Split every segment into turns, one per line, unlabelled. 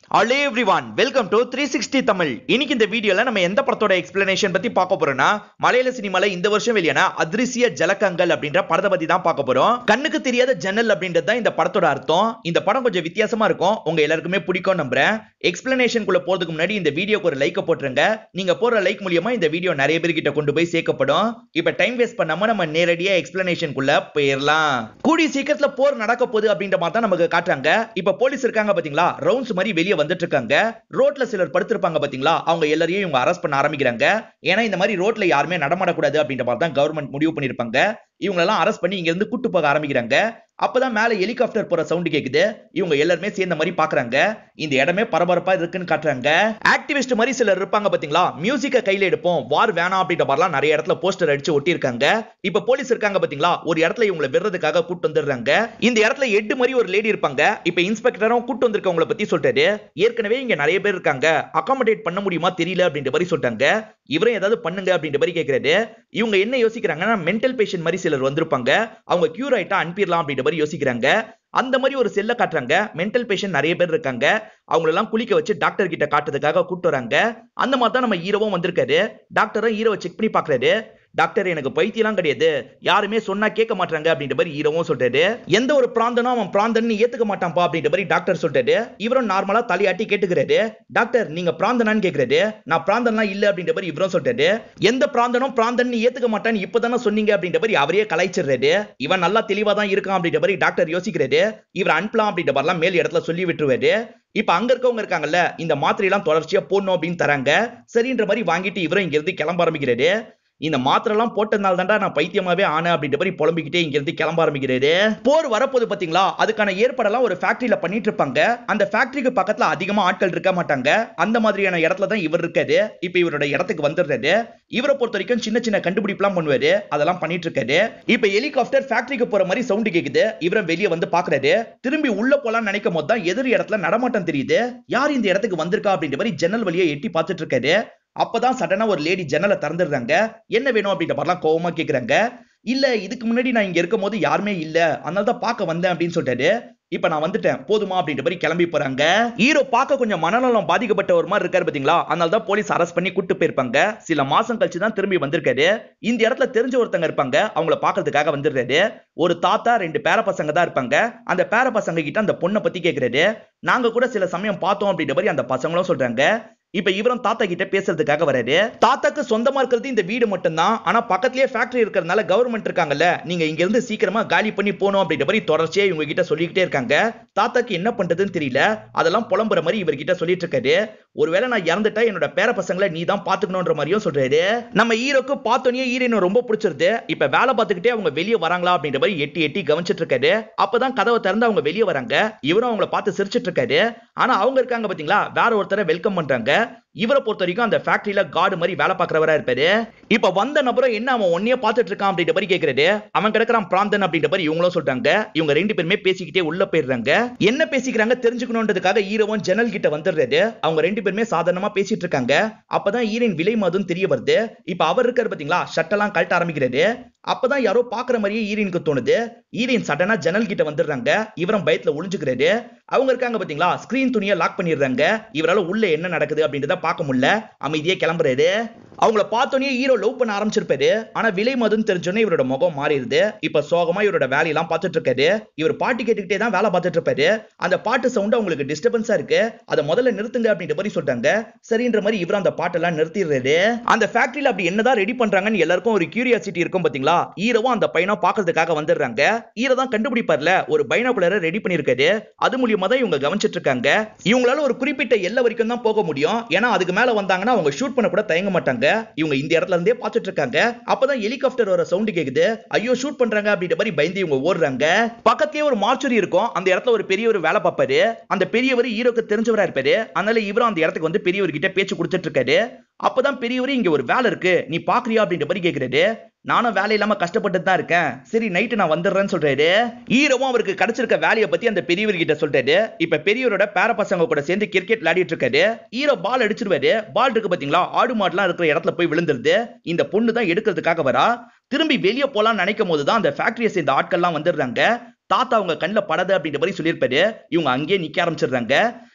hello everyone welcome to three sixty Tamil இன்னைக்கு இந்த வீடியோல நம்ம எந்த படத்தோட எக்ஸ்பிளனேஷன் பத்தி பார்க்க போறோம்னா மலையாள சினிமால இந்த வருஷம் வெளியான அதிர்சிய ஜலக்கங்கள் அப்படின்ற படத்தை பத்தி தான் பார்க்க போறோம் கண்ணுக்கு தெரியாத ஜன்னல் அப்படின்றது தான் இந்த படத்தோட அர்த்தம் இந்த படம் கொஞ்சம் வித்தியாசமா இருக்கும் உங்க எல்லாருக்குமே பிடிக்கும் நம்புறேன் எக்ஸ்பிளனேஷனுக்குள்ள போறதுக்கு முன்னாடி இந்த வீடியோக்கு ஒரு லைக் போட்டுருங்க நீங்க போற லைக் மூலியமா இந்த வீடியோ நிறைய பேர்கிட்ட கொண்டு போய் சேர்க்கப்படும் இப்ப டைம் வேஸ்ட் பண்ணாம நம்ம நேரடியா எக்ஸ்பிளனேஷனுக்குள்ள போயிடலாம் கூடிய சீக்கிரத்துல போர் நடக்க போகுது அப்படின்ற மாதிரி தான் நமக்கு காட்டுறாங்க இப்ப போலீஸ் இருக்காங்க பாத்தீங்களா ரவுண்ட்ஸ் மாதிரி வெளியே வந்துட்டு இருக்காங்க ரோட்ல சிலர் படுத்திருப்பாங்க பாத்தீங்களா அவங்க எல்லாரையும் இவங்க அரெஸ்ட் பண்ண ஆரம்பிக்கிறாங்க ஏன்னா இந்த மாதிரி ரோட்ல யாருமே நடமாடக்கூடாது அப்படின்ற மாதிரி தான் கவர்மெண்ட் முடிவு பண்ணிருப்பாங்க இவங்களெல்லாம் அரெஸ்ட் பண்ணி இங்க இருந்து கூட்டு போக ஆரம்பிக்கிறாங்க அப்பதான் மேல ஹெலிகாப்டர் போற சவுண்ட் கேக்குது இவங்க எல்லாருமே சேர்ந்த மாதிரி பாக்குறாங்க இந்த இடமே பரபரப்பா இருக்குன்னு காட்டுறாங்க ஆக்டிவிஸ்ட் மாதிரி சிலர் இருப்பாங்க பாத்தீங்களா மியூசிக்க கையில எடுப்போம் வார் வேணாம் அப்படின்ற மாதிரிலாம் நிறைய இடத்துல போஸ்டர் அடிச்சு ஒட்டி இருக்காங்க இப்ப போலீஸ் இருக்காங்க பாத்தீங்களா ஒரு இடத்துல இவங்களை விடுறதுக்காக கூட்டு வந்துடுறாங்க இந்த இடத்துல எட்டு மாதிரி ஒரு லேடி இருப்பாங்க இப்ப இன்ஸ்பெக்டரும் கூட்டு வந்திருக்கவங்களை பத்தி சொல்றாரு ஏற்கனவே இங்க நிறைய பேர் இருக்காங்க அகாமடேட் பண்ண முடியுமா தெரியல அப்படின்ற மாதிரி சொல்லிட்டாங்க இவரும் ஏதாவது பண்ணுங்க அப்படின்ற மாதிரி கேக்குறாரு இவங்க என்ன யோசிக்கிறாங்கன்னா மென்டல் பேஷண்ட் மாதிரி சிலர் வந்திருப்பாங்க அவங்க கியூர் ஆயிட்டா அனுப்பிடலாம் அப்படின்ற மாதிரி யோசிக்கிறாங்க அந்த மாதிரி ஒரு செல்ல காட்டுறாங்க மென்டல் பேஷண்ட் நிறைய பேர் இருக்காங்க அவங்களெல்லாம் குளிக்க வச்சு டாக்டர் கிட்ட காட்டுறதுக்காக கூட்டு வராங்க அந்த மாதிரி தான் நம்ம ஹீரோவும் வந்திருக்காரு டாக்டரும் ஹீரோவை செக் பண்ணி பாக்குறாரு டாக்டர் எனக்கு பைத்தியம்லாம் கிடையாது யாருமே சொன்னா கேட்க மாட்டாங்க அப்படின்ற மாதிரி ஹீரோவும் சொல்றாரு எந்த ஒரு பிராந்தனும் அவன் பிராந்தன் ஏத்துக்க மாட்டான்ப்பா அப்படின்ற மாதிரி டாக்டர் சொல்றாரு இவரும் நார்மலா தலையாட்டி கேட்டுக்கிறாரு டாக்டர் நீங்க பிராந்தனான்னு கேக்குறாரு நான் பிராந்தன்லாம் இல்ல அப்படின்ற மாதிரி இவரும் சொல்றாரு எந்த பிராந்தனும் பிராந்தன் ஏத்துக்க மாட்டான்னு இப்பதானே சொன்னீங்க அப்படின்ற மாதிரி அவரே கலாய்ச்சிடுறாரு இவன் நல்லா தெளிவா தான் இருக்கான் அப்படின்ற மாதிரி டாக்டர் யோசிக்கிறாரு இவர் அனுப்பலாம் அப்படின்ற மாதிரிலாம் மேல் இடத்துல சொல்லி விட்டுருவாரு இப்ப அங்க இருக்கவங்க இருக்காங்கல்ல இந்த மாத்திரை எல்லாம் தொடர்ச்சியா போடணும் அப்படின்னு தராங்க சரின்ற மாதிரி வாங்கிட்டு இவரும் இங்க இருந்து கிளம்ப ஆரம்பிக்கிறாரு இந்த மாத்திரை எல்லாம் போட்டதுனால தான்டா நான் பைத்தியமாவே ஆனேன் அப்படின்ற மாதிரி புலம்பிக்கிட்டே இங்க இருந்து கிளம்ப ஆரம்பிக்கிறாரு போர் வரப்போது பாத்தீங்களா அதுக்கான ஏற்பாடெல்லாம் ஒரு ஃபேக்டரியில பண்ணிட்டு இருப்பாங்க அந்த ஃபேக்டரிக்கு பக்கத்துல அதிகமா ஆட்கள் இருக்க மாட்டாங்க அந்த மாதிரியான இடத்துல தான் இவர் இருக்காரு இப்ப இவரோட இடத்துக்கு வந்துடுறாரு இவரை பொறுத்த வரைக்கும் சின்ன சின்ன கண்டுபிடிப்புலாம் பண்ணுவாரு அதெல்லாம் பண்ணிட்டு இருக்காரு இப்ப ஹெலிகாப்டர் ஃபேக்டரிக்கு போற மாதிரி சவுண்ட் கேக்குது இவரை வெளியே வந்து பாக்குறாரு திரும்பி உள்ள போலாம் நினைக்கும் போது தான் எதிர் இடத்துல நடமாட்டம் தெரியுது யார் இந்த இடத்துக்கு வந்திருக்கா அப்படின்ற மாதிரி ஜன்னல் வழியா எட்டி பார்த்துட்டு இருக்காரு அப்பதான் சடனா ஒரு லேடி ஜன்னலை திறந்துடுறாங்க என்ன வேணும் அப்படின்ற மாதிரிலாம் கோவமா கேக்குறாங்க இல்ல இதுக்கு முன்னாடி நான் இங்க இருக்கும் போது யாருமே இல்ல அதனால தான் பார்க்க வந்தேன் அப்படின்னு சொல்லிட்டாரு இப்ப நான் வந்துட்டேன் போதுமா அப்படின்ற மாதிரி கிளம்பி போறாங்க ஹீரோ பார்க்க கொஞ்சம் மனநலம் பாதிக்கப்பட்ட ஒரு மாதிரி இருக்காரு பாத்தீங்களா அதனால தான் போலீஸ் அரெஸ்ட் பண்ணி கூட்டு போயிருப்பாங்க சில மாசம் கழிச்சு தான் திரும்பி வந்திருக்காரு இந்த இடத்துல தெரிஞ்ச ஒருத்தங்க இருப்பாங்க அவங்கள பாக்குறதுக்காக வந்துடுறாரு ஒரு தாத்தா ரெண்டு பேர பசங்க தான் இருப்பாங்க அந்த பேர பசங்க கிட்ட அந்த பொண்ணை பத்தி கேக்குறாரு நாங்க கூட சில சமயம் பார்த்தோம் அப்படின்ற மாதிரி அந்த பசங்களும் சொல்றாங்க இப்ப இவரும் தாத்தா கிட்ட பேசுறதுக்காக வராரு தாத்தாக்கு சொந்தமா இருக்கிறது இந்த வீடு மட்டும்தான் ஆனா பக்கத்துலயே ஃபேக்டரி இருக்கிறதுனால கவர்மெண்ட் இருக்காங்கல்ல நீங்க இங்க இருந்து சீக்கிரமா காலி பண்ணி போகணும் அப்படின்ற மாதிரி தொடர்ச்சியா இவங்க கிட்ட சொல்லிக்கிட்டே இருக்காங்க தாத்தாக்கு என்ன பண்றதுன்னு தெரியல அதெல்லாம் புலம்புற மாதிரி இவர்கிட்ட சொல்லிட்டு இருக்காரு ஒருவேளை நான் இறந்துட்டா என்னோட பேர பசங்களை நீ தான் பாத்துக்கணும்ன்ற மாதிரியும் சொல்றாரு நம்ம ஹீரோக்கு பார்த்தோன்னே ஹீரோயினை ரொம்ப பிடிச்சிருது இப்ப வேலை பார்த்துக்கிட்டே அவங்க வெளியே வராங்களா அப்படின்ற மாதிரி எட்டி எட்டி கவனிச்சிட்டு இருக்காரு அப்பதான் கதவை திறந்து அவங்க வெளியே வராங்க இவரும் அவங்கள பார்த்து சிரிச்சிட்டு இருக்காரு ஆனா அவங்க இருக்காங்க பாத்தீங்களா வேற ஒருத்தரை வெல்கம் பண்றாங்க இவரை பொறுத்த வரைக்கும் அந்த ஃபேக்டரியில கார்டு மாதிரி வேலை பார்க்கறவரா இருப்பாரு இப்ப வந்த நபரும் என்ன அவன் ஒன்னே பார்த்துட்டு இருக்கான் அப்படின்ற மாதிரி கேக்குறாரு அவன் கிடக்குறான் பிராந்தன் அப்படின்ற மாதிரி இவங்களும் சொல்றாங்க இவங்க ரெண்டு பேருமே பேசிக்கிட்டே உள்ள போயிடுறாங்க என்ன பேசிக்கிறாங்க தெரிஞ்சுக்கணுன்றதுக்காக ஹீரோவும் ஜன்னல் கிட்ட வந்துடுறாரு அவங்க ரெண்டு பேருமே சாதாரணமா பேசிட்டு இருக்காங்க அப்பதான் ஹீரோயின் விலை மாதும் தெரிய வருது இப்ப அவர் இருக்காரு பாத்தீங்களா ஷட்டெல்லாம் கழட்ட ஆரம்பிக்கிறாரு அப்பதான் யாரோ பாக்குற மாதிரியே ஈரினுக்கு தோணுது ஈரின் சடனா ஜன்னல் கிட்ட வந்துடுறாங்க இவரும் பயத்துல ஒளிஞ்சுக்கிறாரு அவங்க இருக்காங்க பாத்தீங்களா ஸ்கிரீன் துணியை லாக் பண்ணிடுறாங்க இவரால உள்ள என்ன நடக்குது அப்படின்றத பார்க்க முடியல அமைதியா கிளம்புறாரு அவங்கள பார்த்தோன்னே ஹீரோ லவ் பண்ண ஆரம்பிச்சிருப்பாரு ஆனா விலை மதுன்னு தெரிஞ்சோன்னே இவரோட முகம் மாறிடுது இப்ப சோகமா இவரோட வேலையெல்லாம் பார்த்துட்டு இருக்காரு இவர் பாட்டு கேட்டுக்கிட்டே தான் வேலை பார்த்துட்டு இருப்பாரு அந்த பாட்டு சவுண்ட் அவங்களுக்கு டிஸ்டர்பன்ஸா இருக்கு அதை முதல்ல நிறுத்துங்க அப்படின்ற மாதிரி சொல்றாங்க சரின்ற மாதிரி இவர் அந்த பாட்டெல்லாம் நிறுத்திடுறாரு அந்த ஃபேக்டரியில அப்படி என்னதான் ரெடி பண்றாங்கன்னு எல்லாருக்கும் ஒரு கியூரியாசிட்டி இருக்கும் பாத்தீங்களா ஹீரோவும் அந்த பையனும் பாக்குறதுக்காக வந்துடுறாங்க ஹீரோ தான் கண்டுபிடிப்பார்ல ஒரு பைனாகுலரை ரெடி பண்ணிருக்காரு அது மூலியமா தான் இவங்க கவனிச்சிட்டு இருக்காங்க இவங்களால ஒரு குறிப்பிட்ட எல்லை வரைக்கும் தான் போக முடியும் ஏன்னா அதுக்கு மேல வந்தாங்கன்னா அவங்க ஷூட் பண்ண கூட தயங்க மாட்டாங்க இவங்க இந்த இடத்துல இருந்தே பார்த்துட்டு இருக்காங்க அப்பதான் ஹெலிகாப்டர் வர சவுண்ட் கேக்குது ஐயோ ஷூட் பண்றாங்க அப்படின்ற மாதிரி பயந்து இவங்க ஓடுறாங்க பக்கத்துலயே ஒரு மார்ச்சுரி இருக்கும் அந்த இடத்துல ஒரு பெரியவர் வேலை பார்ப்பாரு அந்த பெரியவர் ஹீரோக்கு தெரிஞ்சவரா இருப்பாரு அதனால இவரும் அந்த இடத்துக்கு வந்து பெரியவர்கிட்ட பேச்சு கொடுத்துட்டு இருக்காரு அப்பதான் பெரியவர் இங்க ஒரு வேலை இருக்கு நீ பாக்குறியா அப்படின்ற மாதிரி கேக்குறாரு நானும் வேலை இல்லாம கஷ்டப்பட்டு தான் இருக்கேன் சரி நைட்டு நான் வந்துடுறேன்னு சொல்றாரு ஹீரோவும் அவருக்கு கிடைச்சிருக்க வேலையை பத்தி அந்த பெரியவர் கிட்ட சொல்றாரு இப்ப பெரியவரோட பேர பசங்க கூட சேர்ந்து கிரிக்கெட் விளையாடிட்டு இருக்காரு ஹீரோ பால் அடிச்சிருவாரு பால் இருக்கு பாத்தீங்களா ஆடு மாடுலாம் இருக்கிற இடத்துல போய் விழுந்துருது இந்த பொண்ணு தான் எடுக்கிறதுக்காக வரா திரும்பி வெளியே போலாம்னு நினைக்கும் போது தான் அந்த ஃபேக்டரியை சேர்ந்த ஆட்கள்லாம் வந்துடுறாங்க தாத்தா அவங்க கண்ணில் படாது அப்படின்ற மாதிரி சொல்லியிருப்பாரு இவங்க அங்கேயே நிக்க ஆரம்பிச்சிடுறாங்க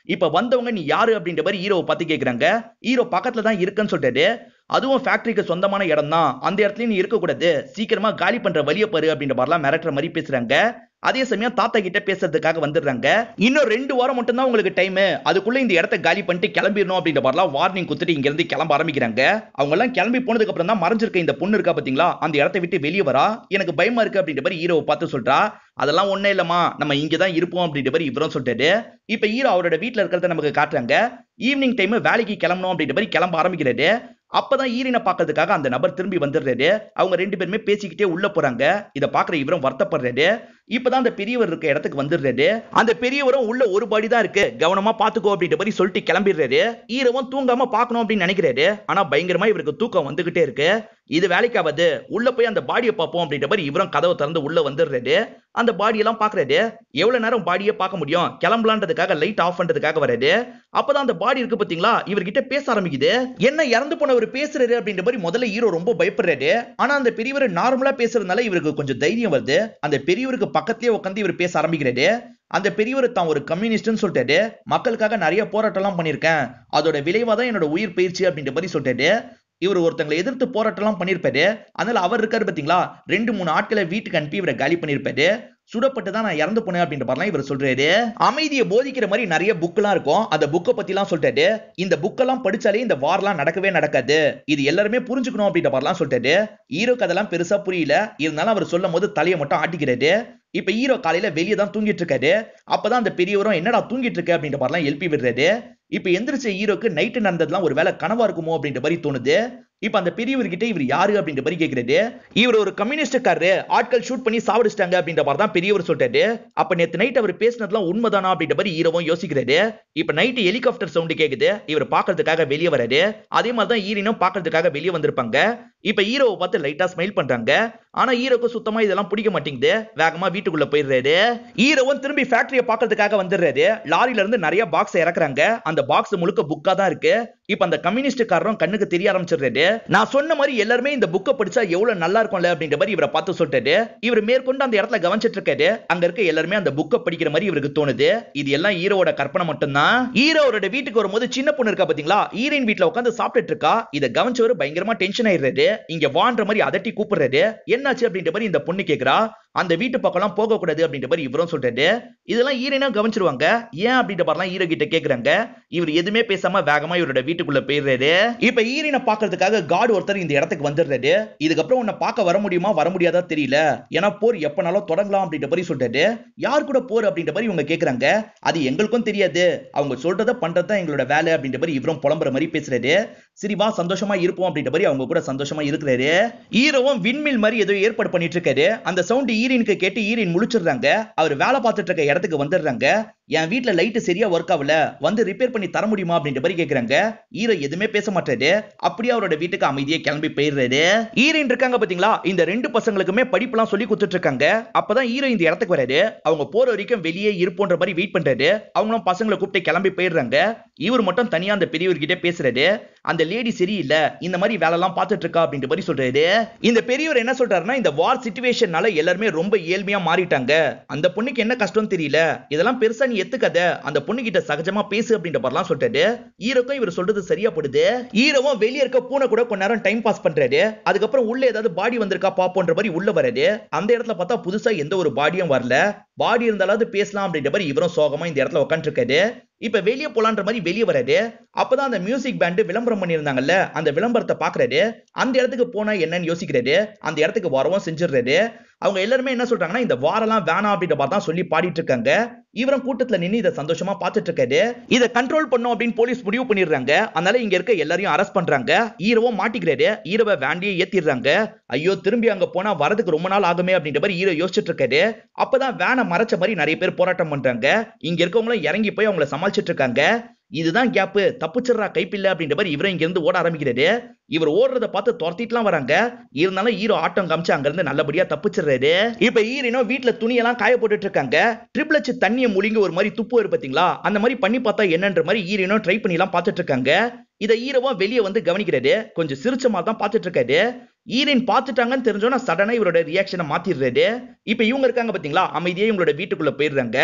இப்ப வந்தவங்க நீ யாரு அப்படின்ற மாதிரி ஹீரோவை பார்த்து கேக்குறாங்க ஹீரோ பக்கத்துல தான் இருக்குன்னு சொல்லிட்டு அதுவும் ஃபேக்டரிக்கு சொந்தமான இடம் தான் அந்த இடத்துல நீ இருக்கக்கூடாது சீக்கிரமா காலி பண்ற வழிய பாரு அப்படின்ற மாதிரிலாம் மிரட்டுற மாதிரி பேசுறாங்க அதே சமயம் தாத்தா கிட்ட பேசுறதுக்காக வந்துடுறாங்க இன்னும் ரெண்டு வாரம் மட்டும் தான் உங்களுக்கு டைம் அதுக்குள்ள இந்த இடத்த காலி பண்ணிட்டு கிளம்பிடணும் அப்படின்ற மாதிரிலாம் வார்னிங் குத்துட்டு இங்க இருந்து கிளம்ப ஆரம்பிக்கிறாங்க அவங்க எல்லாம் கிளம்பி போனதுக்கு அப்புறம் தான் மறைஞ்சிருக்க இந்த பொண்ணு இருக்கா பாத்தீங்களா அந்த இடத்த விட்டு வெளியே வரா எனக்கு பயமா இருக்கு அப்படின்ற மாதிரி ஹீரோவை பார்த்து சொல்றா அதெல்லாம் ஒண்ணே இல்லம்மா நம்ம இங்க தான் இருப்போம் அப்படின்ற மாதிரி இவரும் சொல்லிட்டாரு இப்ப ஹீரோ அவரோட வீட்ல இருக்கிறத நமக்கு காட்டுறாங்க ஈவினிங் டைம் வேலைக்கு கிளம்பணும் அப்படின்ற மாதிரி கிளம்ப ஆரம்பிக்கிறாரு அப்பதான் ஈரினை பார்க்கறதுக்காக அந்த நபர் திரும்பி வந்துடுறாரு அவங்க ரெண்டு பேருமே பேசிக்கிட்டே உள்ள போறாங்க இத பாக்குற இவரும் வருத்தப்படுறாரு இப்பதான் அந்த பெரியவர் இருக்க இடத்துக்கு வந்துடுறாரு அந்த பெரியவரும் உள்ள ஒரு பாடி தான் இருக்கு கவனமா பாத்துக்கோ அப்படின்ற மாதிரி சொல்லிட்டு கிளம்பிடுறாரு ஈரவும் தூங்காம பார்க்கணும் அப்படின்னு நினைக்கிறாரு ஆனா பயங்கரமா இவருக்கு தூக்கம் வந்துகிட்டே இருக்கு இது வேலைக்காவது உள்ள போய் அந்த பாடியை பார்ப்போம் அப்படின்ற மாதிரி இவரும் கதவை திறந்து உள்ள வந்துடுறாரு அந்த பாடியெல்லாம் பாக்குறாரு எவ்வளவு நேரம் பாடியை பார்க்க முடியும் கிளம்பலான்றதுக்காக லைட் ஆஃப் பண்றதுக்காக வராரு அப்பதான் அந்த பாடி இருக்கு பாத்தீங்களா இவர்கிட்ட பேச ஆரம்பிக்குது என்ன இறந்து போனவர் பேசுறாரு அப்படின்ற மாதிரி முதல்ல ஹீரோ ரொம்ப பயப்படுறாரு ஆனா அந்த பெரியவர் நார்மலா பேசுறதுனால இவருக்கு கொஞ்சம் தைரியம் வருது அந்த பெரியவருக்கு பக்கத்துலயே உட்காந்து இவர் பேச ஆரம்பிக்கிறாரு அந்த பெரியவர் தான் ஒரு கம்யூனிஸ்ட்னு சொல்லிட்டாரு மக்களுக்காக நிறைய போராட்டம்லாம் பண்ணியிருக்கேன் அதோட விளைவா தான் என்னோட உயிர் பயிற்சி அப்படின்ற மாதிரி சொல்லிட்டாரு இவர் ஒருத்தங்களை எதிர்த்து போராட்டம்லாம் பண்ணியிருப்பாரு அதனால அவர் இருக்காரு பாத்தீங்களா ரெண்டு மூணு ஆட்களை வீட்டுக்கு அனுப்பி இவரை காலி பண்ணியிருப்பாரு சுடப்பட்டு தான் நான் இறந்து போனேன் அப்படின்ற மாதிரிலாம் இவர் சொல்றாரு அமைதியை போதிக்கிற மாதிரி நிறைய புக்கெல்லாம் இருக்கும் அந்த புக்கை பத்திலாம் சொல்லிட்டாரு இந்த புக்கெல்லாம் படிச்சாலே இந்த வார்லாம் நடக்கவே நடக்காது இது எல்லாருமே புரிஞ்சுக்கணும் அப்படின்ற மாதிரிலாம் சொல்லிட்டாரு ஹீரோக்கு அதெல்லாம் பெருசா புரியல இருந்தாலும் அவர் சொல்லும் போது தலையை மட்டும் ஆட்டிக்கிறாரு இப்ப ஹீரோ காலையில வெளியே தான் தூங்கிட்டு இருக்காரு அப்பதான் அந்த பெரியவரும் என்னடா தூங்கிட்டு இருக்க அப்படின்ற மாதிரிலாம் எழுப்பி விடுறாரு இப்ப எந்திரிச்ச ஹீரோக்கு நைட்டு நடந்ததுலாம் ஒரு வேலை கனவா இருக்குமோ அப்படின்ற மாதிரி தோணுது இப்ப அந்த பெரியவர்கிட்ட இவர் யாரு அப்படின்ற மாதிரி கேக்குறாரு இவர் ஒரு கம்யூனிஸ்ட்காரரு ஆட்கள் ஷூட் பண்ணி சாவடிச்சிட்டாங்க அப்படின்ற மாதிரி தான் பெரியவர் சொல்லிட்டாரு அப்ப நேத்து நைட் அவர் பேசினதுலாம் உண்மைதானா அப்படின்ற மாதிரி ஹீரோவும் யோசிக்கிறாரு இப்ப நைட்டு ஹெலிகாப்டர் சவுண்ட் கேக்குது இவர் பாக்குறதுக்காக வெளியே வராரு அதே மாதிரி தான் ஈரினும் பாக்குறதுக்காக வெளியே வந்திருப்பாங்க இப்ப ஹீரோவை பார்த்து லைட்டா ஸ்மைல் பண்றாங்க ஆனா ஹீரோக்கு சுத்தமா இதெல்லாம் பிடிக்க மாட்டேங்குது வேகமா வீட்டுக்குள்ள போயிடுறாரு ஹீரோவும் திரும்பி ஃபேக்டரியை பாக்குறதுக்காக வந்துடுறாரு லாரில இருந்து நிறைய பாக்ஸ் இறக்குறாங்க அந்த பாக்ஸ் முழுக்க புக்கா தான் இருக்கு இப்ப அந்த கம்யூனிஸ்ட்காரரும் கண்ணுக்கு தெரிய ஆரம்பிச்சிடுறாரு நான் சொன்ன மாதிரி எல்லாருமே இந்த புக்கை படிச்சா எவ்வளவு நல்லா இருக்கும்ல அப்படின்ற மாதிரி இவரை பார்த்து சொல்லிட்டாரு இவர் மேற்கொண்டு அந்த இடத்துல கவனிச்சிட்டு இருக்காரு அங்க இருக்க எல்லாருமே அந்த புக்கை படிக்கிற மாதிரி இவருக்கு தோணுது இது எல்லாம் ஹீரோவோட கற்பனை மட்டும்தான் ஹீரோவோட வீட்டுக்கு வரும்போது சின்ன பொண்ணு இருக்கா பாத்தீங்களா ஹீரோயின் வீட்ல உட்காந்து சாப்பிட்டுட்டு இருக்கா இதை கவனிச்சவர் பயங்கரமா டென்ஷன் ஆயிடுறாரு இங்க வான்ற மாதிரி அதட்டி கூப்பிடுறாரு என்னாச்சு அப்படின்ற மாதிரி இந்த பொண்ணு கேக்குறா அந்த வீட்டு பக்கம்லாம் போக கூடாது அப்படின்ற மாதிரி இவரும் சொல்றாரு இதெல்லாம் ஈரனா கவனிச்சிருவாங்க ஏன் அப்படின்ற மாதிரிலாம் ஹீரோ கிட்ட கேக்குறாங்க இவர் எதுவுமே பேசாம வேகமா இவரோட வீட்டுக்குள்ள போயிடுறாரு இப்ப ஈரனை பாக்குறதுக்காக காட் ஒருத்தர் இந்த இடத்துக்கு வந்துடுறாரு இதுக்கப்புறம் உன்னை பார்க்க வர முடியுமா வர முடியாதா தெரியல ஏன்னா போர் எப்பனாலும் தொடங்கலாம் அப்படின்ற மாதிரி சொல்றாரு யார் கூட போர் அப்படின்ற மாதிரி இவங்க கேக்குறாங்க அது எங்களுக்கும் தெரியாது அவங்க சொல்றத பண்றதுதான் எங்களோட வேலை அப்படின்ற மாதிரி இவரும் புலம்புற மாதிரி பேசுறாரு சரி வா சந்தோஷமா இருப்போம் அப்படின்ற மாதிரி அவங்க கூட சந்தோஷமா இருக்கிறாரு ஹீரோவும் விண்மில் மாதிரி ஏதோ ஏற்பாடு பண்ணிட்டு இருக்காரு அந்த சவுண்ட் ஈரினுக்கு கேட்டு ஈரின் முழிச்சிடுறாங்க அவர் வேலை பார்த்துட்டு இருக்க இடத்துக்கு வந்துடுறாங்க என் வீட்ல லைட் சரியா ஒர்க் ஆகல வந்து ரிப்பேர் பண்ணி தர முடியுமா அப்படின்ற மாதிரி கேக்குறாங்க ஹீரோ எதுவுமே பேச மாட்டாரு அப்படியே அவரோட வீட்டுக்கு அமைதியா கிளம்பி போயிடுறாரு ஹீரோயின் இருக்காங்க பாத்தீங்களா இந்த ரெண்டு பசங்களுக்குமே படிப்புலாம் சொல்லி கொடுத்துட்டு இருக்காங்க அப்பதான் ஹீரோ இந்த இடத்துக்கு வராரு அவங்க போற வரைக்கும் வெளியே இருப்போன்ற மாதிரி வெயிட் பண்றாரு அவங்களும் பசங்களை கூப்பிட்டு கிளம்பி போயிடுறாங்க இவர் மட்டும் தனியா அந்த பெரியவர்கிட்ட பேசுறாரு அந்த லேடி சரியில்லை இந்த மாதிரி வேலை எல்லாம் பார்த்துட்டு இருக்கா அப்படின்ற மாதிரி சொல்றாரு இந்த பெரியவர் என்ன சொல்றாருன்னா இந்த வார் சுச்சுவேஷன்னால எல்லாருமே ரொம்ப இயல்மையா மாறிட்டாங்க அந்த பொண்ணுக்கு என்ன கஷ்டம் தெரியல இதெல்லாம் பெருசா நீ எத்துக்காத அந்த பொண்ணு கிட்ட சகஜமா பேசு அப்படின்ற மாதிரிலாம் சொல்லிட்டாரு ஹீரோக்கும் இவர் சொல்றது சரியா படுது ஹீரோவும் வெளியே இருக்க பூனை கூட கொஞ்ச நேரம் டைம் பாஸ் பண்றாரு அதுக்கப்புறம் உள்ள ஏதாவது பாடி வந்திருக்கா பாப்போன்ற மாதிரி உள்ள வராரு அந்த இடத்துல பார்த்தா புதுசா எந்த ஒரு பாடியும் வரல பாடி இருந்தாலாவது பேசலாம் அப்படின்ற மாதிரி இவரும் சோகமா இந்த இடத்துல உட்காந்துருக்காரு இப்ப வெளியே போலான்ற மாதிரி வெளியே வராரு அப்பதான் அந்த மியூசிக் பேண்ட் விளம்பரம் பண்ணியிருந்தாங்கல்ல அந்த விளம்பரத்தை பாக்குறாரு அந்த இடத்துக்கு போனா என்னன்னு யோசிக்கிறாரு அந்த இடத்துக்கு வரவும் செஞ்சிடுறாரு அவங்க எல்லாருமே என்ன சொல்றாங்கன்னா இந்த வாரெல்லாம் வேணாம் அப்படின்ற மாதிரி தான் சொல்லி பாடிட்டு இருக்காங்க இவரும் கூட்டத்துல நின்னு இதை சந்தோஷமா பார்த்துட்டு இருக்காரு இதை கண்ட்ரோல் பண்ணும் அப்படின்னு போலீஸ் முடிவு பண்ணிடுறாங்க அதனால இங்க இருக்க எல்லாரையும் அரெஸ்ட் பண்றாங்க ஹீரோவும் மாட்டிக்கிறாரு ஹீரோவை வேண்டியே ஏத்திடுறாங்க ஐயோ திரும்பி அங்க போனா வரதுக்கு ரொம்ப நாள் ஆகுமே அப்படின்ற மாதிரி ஹீரோ யோசிச்சுட்டு இருக்காரு அப்பதான் வேனை மறைச்ச மாதிரி நிறைய பேர் போராட்டம் பண்றாங்க இங்க இருக்கவங்களும் இறங்கி போய் அவங்கள சமாளிச்சிட்டு இருக்காங்க இதுதான் கேப்பு தப்பிச்சிடுறா கைப்பில்ல அப்படின்ற மாதிரி இவரும் இங்க இருந்து ஓட ஆரம்பிக்கிறாரு இவர் ஓடுறத பார்த்து துரத்திட்டுலாம் வராங்க இருந்தாலும் ஹீரோ ஆட்டம் காமிச்சு அங்க இருந்து நல்லபடியா தப்பிச்சிடுறாரு இப்ப ஹீரோனோ வீட்டுல துணியெல்லாம் காய போட்டுட்டு இருக்காங்க ட்ரிபிள் அச்சு தண்ணியை முழுங்கி ஒரு மாதிரி துப்பு வரும் பாத்தீங்களா அந்த மாதிரி பண்ணி பார்த்தா என்னன்ற மாதிரி ஹீரோனோ ட்ரை பண்ணி எல்லாம் பார்த்துட்டு இருக்காங்க இதை ஹீரோவா வெளியே வந்து கவனிக்கிறாரு கொஞ்சம் சிரிச்சமா தான் பார்த்துட்டு இருக்காரு ஈரின் பார்த்துட்டாங்கன்னு தெரிஞ்சோன்னா சடனா இவரோட ரியாக்ஷனை மாத்திடுறாரு இப்ப இவங்க இருக்காங்க பாத்தீங்களா அமைதியா இவங்களோட வீட்டுக்குள்ள போயிடுறாங்க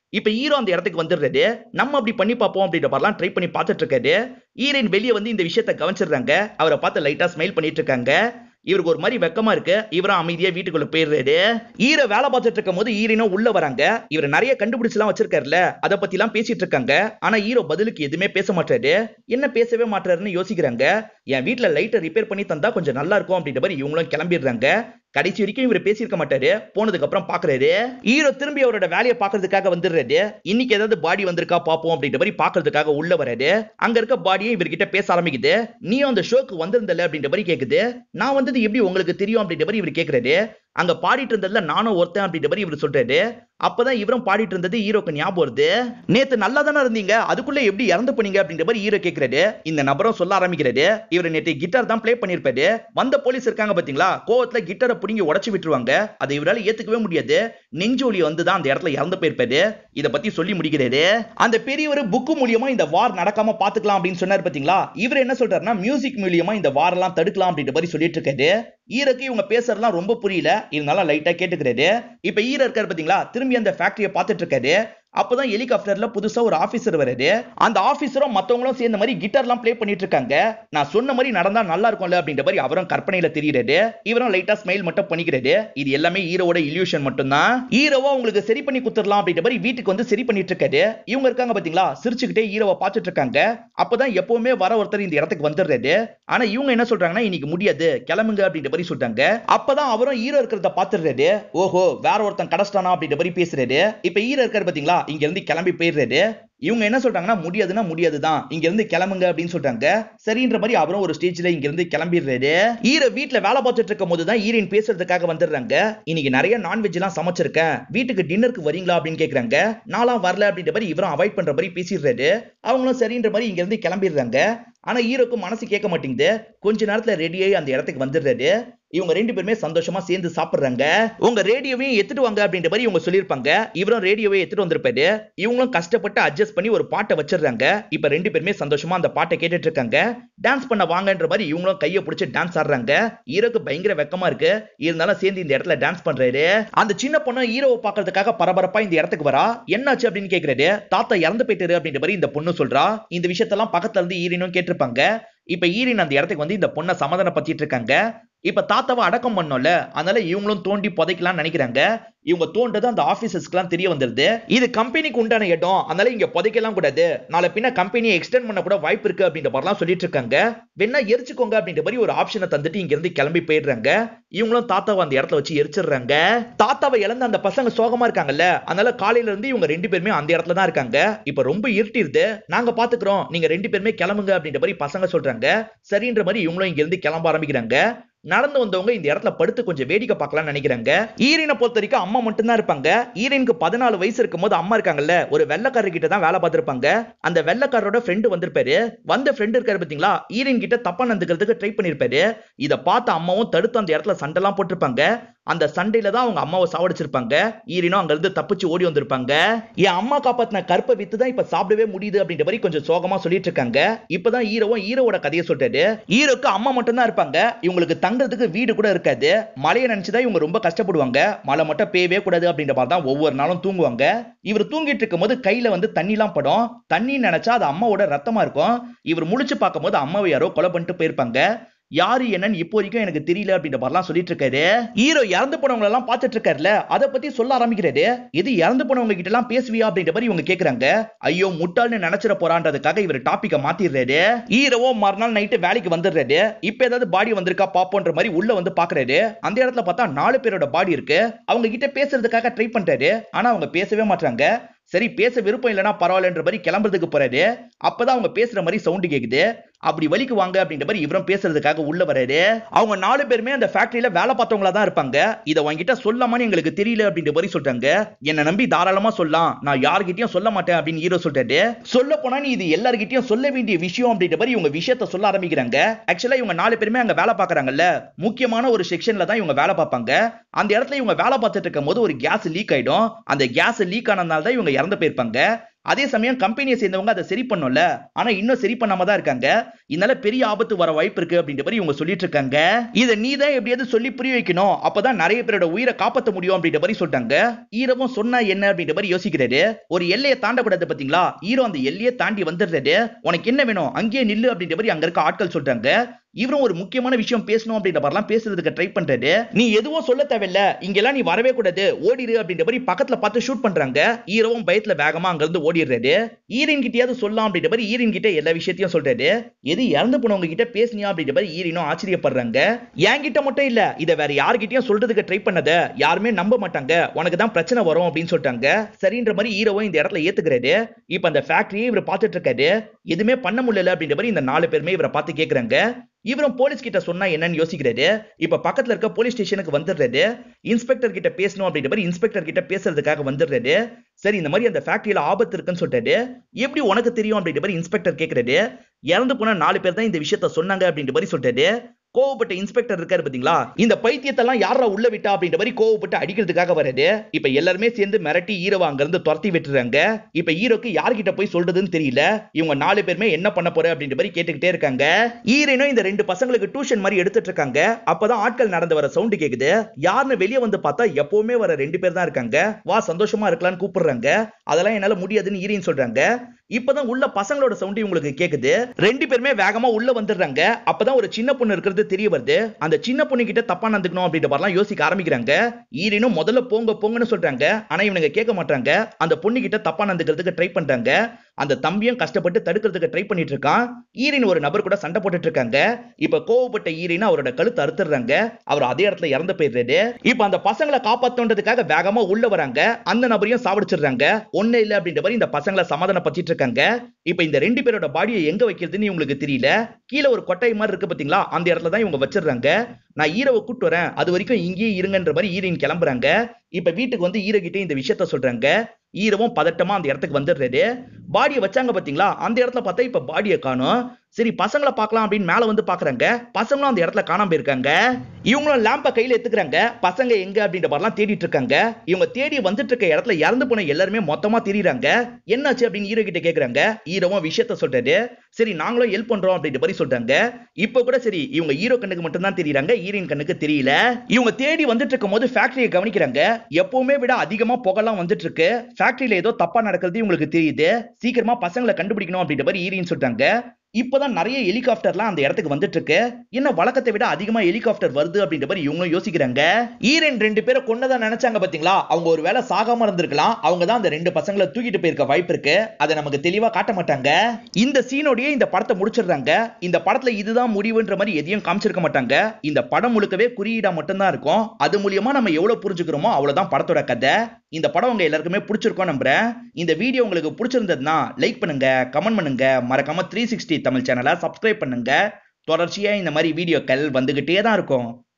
இப்ப ஹீரோ அந்த இடத்துக்கு வந்துடுறாரு நம்ம அப்படி பண்ணி பார்ப்போம் அப்படின்ற மாதிரிலாம் ட்ரை பண்ணி பார்த்துட்டு இருக்காரு ஹீரோயின் வெளியே வந்து இந்த விஷயத்த கவனிச்சிடுறாங்க அவரை பார்த்து லைட்டா ஸ்மைல் பண்ணிட்டு இருக்காங்க இவருக்கு ஒரு மாதிரி வெக்கமா இருக்கு இவரும் அமைதியா வீட்டுக்குள்ள போயிடுறாரு ஈர வேலை பார்த்துட்டு இருக்கும் போது ஈரனும் உள்ள வராங்க இவர் நிறைய கண்டுபிடிச்சுலாம் வச்சிருக்காருல்ல அதை பத்தி எல்லாம் பேசிட்டு இருக்காங்க ஆனா ஹீரோ பதிலுக்கு எதுவுமே பேச மாட்டாரு என்ன பேசவே மாட்டாருன்னு யோசிக்கிறாங்க என் வீட்டுல லைட்டை ரிப்பேர் பண்ணி தந்தா கொஞ்சம் நல்லா இருக்கும் அப்படின்ற மாதிரி இவங்களும் கிளம்பிடுறாங்க கடைசி வரைக்கும் இவர் பேசியிருக்க மாட்டாரு போனதுக்கு அப்புறம் பாக்குறாரு ஹீரோ திரும்பி அவரோட வேலையை பாக்குறதுக்காக வந்துடுறாரு இன்னைக்கு ஏதாவது பாடி வந்திருக்கா பாப்போம் அப்படின்ற மாதிரி பாக்குறதுக்காக உள்ள வராரு அங்க இருக்க பாடியை இவர்கிட்ட பேச ஆரம்பிக்குது நீயும் அந்த ஷோக்கு வந்திருந்தல அப்படின்ற மாதிரி கேக்குது நான் வந்தது எப்படி உங்களுக்கு தெரியும் அப்படின்ற மாதிரி இவர் கேக்குறாரு அங்க பாடிட்டு இருந்ததுல நானும் ஒருத்தன் அப்படின்ற மாதிரி இவர் சொல்றாரு அப்பதான் இவரும் பாடிட்டு இருந்தது ஹீரோக்கு ஞாபகம் வருது நேத்து நல்லா தானே இருந்தீங்க அதுக்குள்ள எப்படி இறந்து போனீங்க அப்படின்ற மாதிரி ஹீரோ கேக்குறாரு இந்த நபரும் சொல்ல ஆரம்பிக்கிறாரு இவர் நேற்று கிட்டார் தான் ப்ளே பண்ணிருப்பாரு வந்த போலீஸ் இருக்காங்க பாத்தீங்களா கோவத்துல கிட்டாரை புடிங்கி உடச்சு விட்டுருவாங்க அதை இவரால ஏத்துக்கவே முடியாது நெஞ்சோலி வந்து தான் அந்த இடத்துல இறந்து போயிருப்பாரு இத பத்தி சொல்லி முடிக்கிறாரு அந்த பெரியவர் புக்கு மூலியமா இந்த வார் நடக்காம பாத்துக்கலாம் அப்படின்னு சொன்னாரு பாத்தீங்களா இவர் என்ன சொல்றாருன்னா மியூசிக் மூலியமா இந்த வார் எல்லாம் தடுக்கலாம் அப்படின்ற மாதிரி சொல்லிட்டு இருக்காரு ஈரக்கு இவங்க பேசுறதுலாம் ரொம்ப புரியல இருந்தாலும் லைட்டா கேட்டுக்கிறாரு இப்ப ஈர இருக்காரு பாத்தீங்களா திரும்பி அந்த ஃபேக்டரியை பார்த்துட்டு இருக்காரு அப்பதான் ஹெலிகாப்டர்ல புதுசா ஒரு ஆபீசர் வராரு அந்த ஆபீசரும் மத்தவங்களும் சேர்ந்த மாதிரி கிட்டார்லாம் ப்ளே பண்ணிட்டு இருக்காங்க நான் சொன்ன மாதிரி நடந்தா நல்லா இருக்கும்ல அப்படின்ற மாதிரி அவரும் கற்பனையில தெரியுறாரு இவரும் லைட்டா ஸ்மைல் மட்டும் பண்ணிக்கிறாரு இது எல்லாமே ஹீரோவோட இல்யூஷன் மட்டும்தான் ஹீரோவா உங்களுக்கு சரி பண்ணி குத்துறலாம் அப்படின்ற மாதிரி வீட்டுக்கு வந்து சரி பண்ணிட்டு இருக்காரு இவங்க இருக்காங்க பாத்தீங்களா சிரிச்சுக்கிட்டே ஹீரோவை பார்த்துட்டு இருக்காங்க அப்பதான் எப்பவுமே வர ஒருத்தர் இந்த இடத்துக்கு வந்துடுறாரு ஆனா இவங்க என்ன சொல்றாங்கன்னா இன்னைக்கு முடியாது கிளம்புங்க அப்படின்ற மாதிரி சொல்றாங்க அப்பதான் அவரும் ஹீரோ இருக்கிறத பாத்துடுறாரு ஓஹோ வேற ஒருத்தன் கடஸ்டானா அப்படின்ற மாதிரி பேசுறாரு இப்ப ஹீரோ இருக்காரு பாத்தீங்களா இங்க இருந்து கிளம்பி போயிடுறாரு இவங்க என்ன சொல்றாங்கன்னா முடியாதுன்னா முடியாதுதான் இங்க இருந்து கிளம்புங்க அப்படின்னு சொல்றாங்க சரின்ற மாதிரி அவரும் ஒரு ஸ்டேஜ்ல இங்க இருந்து கிளம்பிடுறாரு ஈர வீட்டுல வேலை பார்த்துட்டு இருக்கும் போதுதான் ஈரின் பேசுறதுக்காக வந்துடுறாங்க இன்னைக்கு நிறைய நான்வெஜ் எல்லாம் சமைச்சிருக்கேன் வீட்டுக்கு டின்னருக்கு வரீங்களா அப்படின்னு கேக்குறாங்க நான்லாம் வரல அப்படின்ற மாதிரி இவரும் அவாய்ட் பண்ற மாதிரி பேசிடுறாரு அவங்களும் சரின்ற மாதிரி இங்க இருந்து கிளம்பிடுறாங்க ஆனா ஹீரோக்கு மனசு கேட்க மாட்டேங்குது கொஞ்ச நேரத்துல ரெடியாகி அந்த இடத்துக்கு வந்துடுறாரு இவங்க ரெண்டு பேருமே சந்தோஷமா சேர்ந்து சாப்பிடுறாங்க உங்க ரேடியோவையும் எடுத்துட்டு வாங்க அப்படின்ற மாதிரி இவங்க சொல்லியிருப்பாங்க இவரும் ரேடியோவை எடுத்துட்டு வந்திருப்பாரு இவங்களும் கஷ்டப்பட்டு அட்ஜஸ்ட் பண்ணி ஒரு பாட்டை வச்சிடுறாங்க இப்ப ரெண்டு பேருமே சந்தோஷமா அந்த பாட்டை கேட்டுட்டு இருக்காங்க டான்ஸ் பண்ண வாங்கன்ற மாதிரி இவங்களும் கையை பிடிச்சி டான்ஸ் ஆடுறாங்க ஹீரோக்கு பயங்கர வெக்கமா இருக்கு இருந்தாலும் சேர்ந்து இந்த இடத்துல டான்ஸ் பண்றாரு அந்த சின்ன பொண்ணு ஹீரோவை பாக்குறதுக்காக பரபரப்பா இந்த இடத்துக்கு வரா என்னாச்சு அப்படின்னு கேக்குறாரு தாத்தா இறந்து போயிட்டாரு அப்படின்ற மாதிரி இந்த பொண்ணு சொல்றா இந்த விஷயத்தெல்லாம் பக்கத்துல இருந்து ஈரினும் கேட்டிருப்பாங்க இப்ப ஈரின் அந்த இடத்துக்கு வந்து இந்த பொண்ணை சமாதானப்படுத்திட்டு இருக்காங்க இப்ப தாத்தாவை அடக்கம் பண்ணோம்ல அதனால இவங்களும் தோண்டி புதைக்கலாம்னு நினைக்கிறாங்க இவங்க தோன்றது அந்த ஆபீசர்ஸ்க்குலாம் தெரிய வந்துருது இது கம்பெனிக்கு உண்டான இடம் அதனால இங்க புதைக்கலாம் கூடாது நாளை பின்ன கம்பெனியை எக்ஸ்டெண்ட் பண்ண கூட வாய்ப்பு இருக்கு அப்படின்ற மாதிரிலாம் சொல்லிட்டு இருக்காங்க வேணா எரிச்சுக்கோங்க அப்படின்ற மாதிரி ஒரு ஆப்ஷனை தந்துட்டு இங்க இருந்து கிளம்பி போயிடுறாங்க இவங்களும் தாத்தாவை அந்த இடத்துல வச்சு எரிச்சிடுறாங்க தாத்தாவை இழந்த அந்த பசங்க சோகமா இருக்காங்கல்ல அதனால காலையில இருந்து இவங்க ரெண்டு பேருமே அந்த இடத்துல தான் இருக்காங்க இப்ப ரொம்ப இருட்டிருது நாங்க பாத்துக்கிறோம் நீங்க ரெண்டு பேருமே கிளம்புங்க அப்படின்ற மாதிரி பசங்க சொல்றாங்க சரின்ற மாதிரி இவங்களும் இங்க இருந்து கிளம்ப ஆரம்பிக்கிறாங்க நடந்து வந்தவங்க இந்த இடத்துல படுத்து கொஞ்சம் வேடிக்கை பார்க்கலாம்னு நினைக்கிறாங்க ஈரினை பொறுத்த வரைக்கும் அம்மா மட்டும்தான் இருப்பாங்க ஈரனுக்கு பதினாலு வயசு இருக்கும் போது அம்மா இருக்காங்கல்ல ஒரு வெள்ளக்காரர் கிட்ட தான் வேலை பார்த்திருப்பாங்க அந்த வெள்ளக்காரரோட ஃப்ரெண்டு வந்திருப்பாரு வந்த ஃப்ரெண்டு இருக்காரு பாத்தீங்களா ஈரன் கிட்ட தப்பா நடந்துக்கிறதுக்கு ட்ரை பண்ணிருப்பாரு இத பார்த்த அம்மாவும் தடுத்து அந்த இடத்துல சண்டைலாம் போட்டிருப்பாங்க அந்த சண்டையில தான் அவங்க அம்மாவை சாவடிச்சிருப்பாங்க ஈரினும் அங்க இருந்து தப்பிச்சு ஓடி வந்திருப்பாங்க என் அம்மா காப்பாத்தின கற்பை வித்து தான் இப்ப சாப்பிடவே முடியுது அப்படின்ற மாதிரி கொஞ்சம் சோகமா சொல்லிட்டு இருக்காங்க இப்பதான் ஹீரோவும் ஹீரோவோட கதையை சொல்றாரு ஹீரோக்கு அம்மா மட்டும் தான் இருப்பாங்க இவங்களுக்கு தங்குறதுக்கு வீடு கூட இருக்காது மழையை நினைச்சுதான் இவங்க ரொம்ப கஷ்டப்படுவாங்க மழை மட்டும் பெய்யவே கூடாது அப்படின்ற மாதிரி தான் ஒவ்வொரு நாளும் தூங்குவாங்க இவர் தூங்கிட்டு இருக்கும் போது கையில வந்து தண்ணிலாம் படும் தண்ணி நினைச்சா அது அம்மாவோட ரத்தமா இருக்கும் இவர் முழிச்சு பார்க்கும் போது அம்மாவை யாரோ கொலை பண்ணிட்டு போயிருப்பாங்க யாரு என்னன்னு இப்போ வரைக்கும் எனக்கு தெரியல அப்படின்ற மாதிரிலாம் சொல்லிட்டு இருக்காரு ஹீரோ இறந்து போனவங்க எல்லாம் பார்த்துட்டு இருக்காருல்ல அதை பத்தி சொல்ல ஆரம்பிக்கிறாரு இது இறந்து போனவங்க கிட்ட எல்லாம் பேசுவியா அப்படின்ற மாதிரி இவங்க கேக்குறாங்க ஐயோ முட்டாள்னு நினைச்சிட போறான்றதுக்காக இவர் டாபிக்க மாத்திடுறாரு ஹீரோவோ மறுநாள் நைட்டு வேலைக்கு வந்துடுறாரு இப்ப ஏதாவது பாடி வந்திருக்கா பாப்போன்ற மாதிரி உள்ள வந்து பாக்குறாரு அந்த இடத்துல பார்த்தா நாலு பேரோட பாடி இருக்கு அவங்க கிட்ட பேசுறதுக்காக ட்ரை பண்றாரு ஆனா அவங்க பேசவே மாட்டாங்க சரி பேச விருப்பம் இல்லைன்னா பரவாயில்லன்ற மாதிரி கிளம்புறதுக்கு போறாரு அப்பதான் அவங்க பேசுற மாதிரி சவுண்டு கேக்குது அப்படி வலிக்கு வாங்க அப்படின்ற மாதிரி இவரும் பேசுறதுக்காக உள்ள வராரு அவங்க நாலு பேருமே அந்த ஃபேக்டரியில வேலை பார்த்தவங்களா தான் இருப்பாங்க இதை உங்ககிட்ட சொல்லாமான்னு எங்களுக்கு தெரியல அப்படின்ற மாதிரி சொல்றாங்க என்ன நம்பி தாராளமா சொல்லலாம் நான் யார்கிட்டயும் சொல்ல மாட்டேன் அப்படின்னு ஹீரோ சொல்றாரு சொல்ல போனா நீ இது எல்லார்கிட்டயும் சொல்ல வேண்டிய விஷயம் அப்படின்ற மாதிரி இவங்க விஷயத்த சொல்ல ஆரம்பிக்கிறாங்க ஆக்சுவலா இவங்க நாலு பேருமே அங்க வேலை பாக்குறாங்கல்ல முக்கியமான ஒரு செக்ஷன்ல தான் இவங்க வேலை பார்ப்பாங்க அந்த இடத்துல இவங்க வேலை பார்த்துட்டு இருக்கும் போது ஒரு கேஸ் லீக் ஆயிடும் அந்த கேஸ் லீக் ஆனதுனால தான் இவங்க இறந்து போயிருப்பாங்க அதே சமயம் கம்பெனியை சேர்ந்தவங்க அதை சரி பண்ணல ஆனா இன்னும் சரி பண்ணாம தான் இருக்காங்க இதனால பெரிய ஆபத்து வர வாய்ப்பு இருக்கு அப்படின்ற மாதிரி இவங்க சொல்லிட்டு இருக்காங்க இதை நீ தான் எப்படியாவது சொல்லி புரிய வைக்கணும் அப்பதான் நிறைய பேரோட உயிரை காப்பாத்த முடியும் அப்படின்ற மாதிரி சொல்லிட்டாங்க ஈரவும் சொன்னா என்ன அப்படின்ற மாதிரி யோசிக்கிறாரு ஒரு எல்லையை தாண்டக்கூடாது பாத்தீங்களா ஈரோ அந்த எல்லையை தாண்டி வந்துடுறாரு உனக்கு என்ன வேணும் அங்கேயே நில்லு அப்படின்ற மாதிரி அங்க இருக்க ஆட்கள் சொல்றாங்க இவரும் ஒரு முக்கியமான விஷயம் பேசணும் அப்படின்ற மாதிரிலாம் பேசுறதுக்கு ட்ரை பண்றாரு நீ எதுவும் சொல்ல தேவையில்ல இங்கெல்லாம் நீ வரவே கூடாது ஓடிடு அப்படின்ற மாதிரி பக்கத்துல பார்த்து ஷூட் பண்றாங்க ஈரவும் பயத்துல வேகமா அங்க இருந்து ஓடிடுறாரு ஈரின் கிட்டயாவது சொல்லலாம் அப்படின்ற மாதிரி ஈரின் கிட்ட எல்லா விஷயத்தையும் சொல்றாரு எது இறந்து போனவங்க கிட்ட பேசுனியா அப்படின்ற மாதிரி ஈரினும் ஆச்சரியப்படுறாங்க என்கிட்ட மட்டும் இல்ல இதை வேற யார்கிட்டயும் சொல்றதுக்கு ட்ரை பண்ணத யாருமே நம்ப மாட்டாங்க உனக்கு தான் பிரச்சனை வரும் அப்படின்னு சொல்லிட்டாங்க சரின்ற மாதிரி ஈரோவும் இந்த இடத்துல ஏத்துக்கிறாரு இப்ப அந்த ஃபேக்டரியை இவர் பார்த்துட்டு இருக்காரு எதுவுமே பண்ண முடியல அப்படின்ற மாதிரி இந்த நாலு பேருமே இவரை பார்த்து கேக்குறாங்க இவரும் போலீஸ் கிட்ட சொன்னா என்னன்னு யோசிக்கிறாரு இப்ப பக்கத்துல இருக்க போலீஸ் ஸ்டேஷனுக்கு வந்துடுறாரு இன்ஸ்பெக்டர் கிட்ட பேசணும் அப்படின்ற மாதிரி இன்ஸ்பெக்டர் கிட்ட பேசுறதுக்காக வந்துடுறாரு சரி இந்த மாதிரி அந்த ஃபேக்டரியில ஆபத்து இருக்குன்னு சொல்லிட்டாரு எப்படி உனக்கு தெரியும் அப்படின்ற மாதிரி இன்ஸ்பெக்டர் கேக்குறாரு இறந்து போன நாலு பேர் தான் இந்த விஷயத்த சொன்னாங்க அப்படின்ற மாதிரி சொல்லிட்டாரு கோவப்பட்ட இன்ஸ்பெக்டர் இருக்காரு பாத்தீங்களா இந்த பைத்தியத்தெல்லாம் யாரா உள்ள விட்டா அப்படின்ற மாதிரி கோவப்பட்டு அடிக்கிறதுக்காக வராரு இப்ப எல்லாருமே சேர்ந்து மிரட்டி ஈரோவை அங்க இருந்து துரத்தி விட்டுறாங்க இப்ப ஈரோக்கு யார்கிட்ட போய் சொல்றதுன்னு தெரியல இவங்க நாலு பேருமே என்ன பண்ண போற அப்படின்ற மாதிரி கேட்டுக்கிட்டே இருக்காங்க ஈரனும் இந்த ரெண்டு பசங்களுக்கு டியூஷன் மாதிரி எடுத்துட்டு இருக்காங்க அப்பதான் ஆட்கள் நடந்து வர சவுண்ட் கேக்குது யாருன்னு வெளியே வந்து பார்த்தா எப்பவுமே வர ரெண்டு பேர் தான் இருக்காங்க வா சந்தோஷமா இருக்கலாம்னு கூப்பிடுறாங்க அதெல்லாம் என்னால முடியாதுன்னு ஈரின்னு சொல்றாங்க இப்பதான் உள்ள பசங்களோட சவுண்ட் உங்களுக்கு கேக்குது ரெண்டு பேருமே வேகமா உள்ள வந்துடுறாங்க அப்பதான் ஒரு சின்ன பொண்ணு இருக்கிறது தெரிய வருது அந்த சின்ன பொண்ணு கிட்ட தப்பா நடந்துக்கணும் அப்படின்ற மாதிரிலாம் யோசிக்க ஆரம்பிக்கிறாங்க ஈரினும் முதல்ல போங்க போங்கன்னு சொல்றாங்க ஆனா இவனுங்க கேட்க மாட்டாங்க அந்த பொண்ணு கிட்ட தப்பா நடந்துக்கிறதுக்கு ட்ரை பண்றாங்க அந்த தம்பியும் கஷ்டப்பட்டு தடுக்கிறதுக்கு ட்ரை பண்ணிட்டு இருக்கான் ஈரின் ஒரு நபர் கூட சண்டை போட்டுட்டு இருக்காங்க இப்ப கோவப்பட்ட ஈரின் அவரோட கழுத்து அறுத்துறாங்க அவர் அதே இடத்துல இறந்து போயிடுறாரு இப்ப அந்த பசங்களை காப்பாத்தோன்றதுக்காக வேகமா உள்ள வராங்க அந்த நபரையும் சாவடிச்சிடுறாங்க ஒண்ணு இல்ல அப்படின்ற மாதிரி இந்த பசங்களை சமாதானப்படுத்திட்டு இருக்காங்க இப்ப இந்த ரெண்டு பேரோட பாடியை எங்க வைக்கிறதுன்னு உங்களுக்கு தெரியல கீழே ஒரு கொட்டை மாதிரி இருக்கு பாத்தீங்களா அந்த இடத்துல தான் இவங்க வச்சிடுறாங்க நான் ஈரவை கூட்டு வரேன் அது வரைக்கும் இங்கேயே இருங்கன்ற மாதிரி ஈரின் கிளம்புறாங்க இப்ப வீட்டுக்கு வந்து ஈரகிட்ட இந்த விஷயத்த சொல்றாங்க ஈரவும் பதட்டமா அந்த இடத்துக்கு வந்துடுறாரு பாடியை வச்சாங்க பாத்தீங்களா அந்த இடத்துல பார்த்தா இப்ப பாடியை காணும் சரி பசங்களை பார்க்கலாம் அப்படின்னு மேல வந்து பாக்குறாங்க பசங்களும் அந்த இடத்துல காணாம போயிருக்காங்க இவங்களும் லேம்ப கையில எடுத்துக்கிறாங்க பசங்க எங்க அப்படின்ற மாதிரிலாம் தேடிட்டு இருக்காங்க இவங்க தேடி வந்துட்டு இருக்க இடத்துல இறந்து போன எல்லாருமே மொத்தமா தெரியுறாங்க என்னாச்சு அப்படின்னு ஹீரோ கிட்ட கேக்குறாங்க ஹீரோவும் விஷயத்த சொல்றாரு சரி நாங்களும் ஹெல்ப் பண்றோம் அப்படின்ற மாதிரி சொல்றாங்க இப்ப கூட சரி இவங்க ஹீரோ கண்ணுக்கு மட்டும் தான் தெரியுறாங்க ஹீரோயின் கண்ணுக்கு தெரியல இவங்க தேடி வந்துட்டு இருக்கும் போது ஃபேக்டரியை கவனிக்கிறாங்க எப்பவுமே விட அதிகமா புகைலாம் வந்துட்டு இருக்கு ஃபேக்டரியில ஏதோ தப்பா நடக்கிறது இவங்களுக்கு தெரியுது சீக்கிரமா பசங்களை கண்டுபிடிக்கணும் அப்படின்ற மாதிரி ஹீரோயின் சொல்றாங்க இப்பதான் நிறைய ஹெலிகாப்டர்லாம் அந்த இடத்துக்கு வந்துட்டு இருக்கு என்ன வழக்கத்தை விட அதிகமா ஹெலிகாப்டர் வருது அப்படின்ற மாதிரி இவங்களும் யோசிக்கிறாங்க ஈரன் ரெண்டு பேரை கொன்னதான் நினைச்சாங்க பாத்தீங்களா அவங்க ஒரு வேளை சாகாம இருந்திருக்கலாம் அவங்க தான் அந்த ரெண்டு பசங்களை தூக்கிட்டு போயிருக்க வாய்ப்பு இருக்கு அதை நமக்கு தெளிவா காட்ட மாட்டாங்க இந்த சீனோடயே இந்த படத்தை முடிச்சிடுறாங்க இந்த படத்துல இதுதான் முடிவுன்ற மாதிரி எதையும் காமிச்சிருக்க மாட்டாங்க இந்த படம் முழுக்கவே குறியீடா மட்டும்தான் இருக்கும் அது மூலியமா நம்ம எவ்வளவு புரிஞ்சுக்கிறோமோ அவ்வளவுதான் படத்தோட கதை இந்த படம் உங்க எல்லாருக்குமே பிடிச்சிருக்கோம் நம்புறேன் இந்த வீடியோ உங்களுக்கு பிடிச்சிருந்ததுன்னா லைக் பண்ணுங்க கமெண்ட் பண்ணுங்க மறக்காம த்ரீ சிக்ஸ்டி தமிழ் சேனலை சப்ஸ்கிரைப் பண்ணுங்க தொடர்ச்சியா இந்த மாதிரி வீடியோக்கள் வந்துகிட்டே தான் இருக்கும்